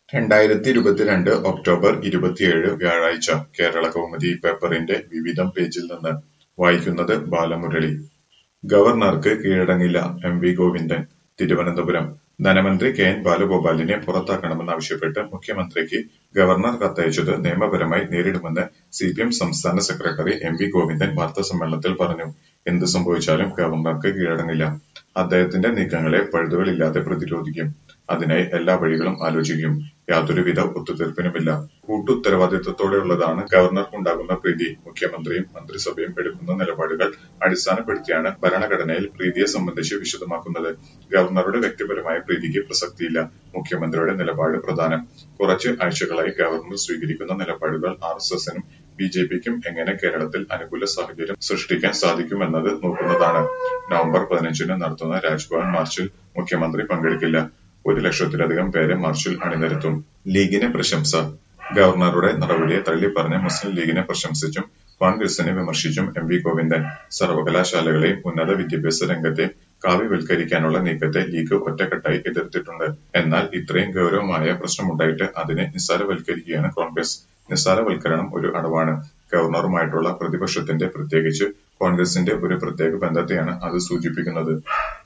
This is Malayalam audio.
രണ്ടായിരത്തി ഇരുപത്തിരണ്ട് ഒക്ടോബർ ഇരുപത്തിയേഴ് വ്യാഴാഴ്ച കേരളകൗമുദി പേപ്പറിന്റെ വിവിധം പേജിൽ നിന്ന് വായിക്കുന്നത് ബാലമുരളി ഗവർണർക്ക് കീഴടങ്ങില്ല എം വി ഗോവിന്ദൻ തിരുവനന്തപുരം ധനമന്ത്രി കെ എൻ ബാലഗോപാലിനെ പുറത്താക്കണമെന്നാവശ്യപ്പെട്ട് മുഖ്യമന്ത്രിക്ക് ഗവർണർ കത്തയച്ചത് നിയമപരമായി നേരിടുമെന്ന് സി പി എം സംസ്ഥാന സെക്രട്ടറി എം വി ഗോവിന്ദൻ വാർത്താസമ്മേളനത്തിൽ പറഞ്ഞു എന്ത് സംഭവിച്ചാലും ഗവർണർക്ക് കീഴടങ്ങില്ല അദ്ദേഹത്തിന്റെ നീക്കങ്ങളെ പഴുതുകളില്ലാതെ പ്രതിരോധിക്കും അതിനായി എല്ലാ വഴികളും ആലോചിക്കും യാതൊരുവിധ ഒത്തുതീർപ്പിനുമില്ല കൂട്ടുത്തരവാദിത്വത്തോടെയുള്ളതാണ് ഗവർണർക്കുണ്ടാകുന്ന പ്രീതി മുഖ്യമന്ത്രിയും മന്ത്രിസഭയും എടുക്കുന്ന നിലപാടുകൾ അടിസ്ഥാനപ്പെടുത്തിയാണ് ഭരണഘടനയിൽ പ്രീതിയെ സംബന്ധിച്ച് വിശദമാക്കുന്നത് ഗവർണറുടെ വ്യക്തിപരമായ പ്രീതിക്ക് പ്രസക്തിയില്ല മുഖ്യമന്ത്രിയുടെ നിലപാട് പ്രധാനം കുറച്ച് ആഴ്ചകളായി ഗവർണർ സ്വീകരിക്കുന്ന നിലപാടുകൾ ആർ എസ് എസിനും ബി ജെ പിക്കും എങ്ങനെ കേരളത്തിൽ അനുകൂല സാഹചര്യം സൃഷ്ടിക്കാൻ സാധിക്കുമെന്നത് നോക്കുന്നതാണ് നവംബർ പതിനഞ്ചിന് നടത്തുന്ന രാജ്ഭവൻ മാർച്ചിൽ മുഖ്യമന്ത്രി പങ്കെടുക്കില്ല ഒരു ലക്ഷത്തിലധികം പേരെ മാർച്ചിൽ അണിനിരത്തും ലീഗിനെ പ്രശംസ ഗവർണറുടെ നടപടിയെ തള്ളിപ്പറഞ്ഞ് മുസ്ലിം ലീഗിനെ പ്രശംസിച്ചും കോൺഗ്രസിനെ വിമർശിച്ചും എം വി ഗോവിന്ദൻ സർവകലാശാലകളെയും ഉന്നത വിദ്യാഭ്യാസ രംഗത്തെ കാവ്യവൽക്കരിക്കാനുള്ള നീക്കത്തെ ലീഗ് ഒറ്റക്കെട്ടായി എതിർത്തിട്ടുണ്ട് എന്നാൽ ഇത്രയും ഗൗരവമായ പ്രശ്നമുണ്ടായിട്ട് അതിനെ നിസ്സാരവൽക്കരിക്കുകയാണ് കോൺഗ്രസ് നിസ്സാരവൽക്കരണം ഒരു അടവാണ് ഗവർണറുമായിട്ടുള്ള പ്രതിപക്ഷത്തിന്റെ പ്രത്യേകിച്ച് കോൺഗ്രസിന്റെ ഒരു പ്രത്യേക ബന്ധത്തെയാണ് അത് സൂചിപ്പിക്കുന്നത്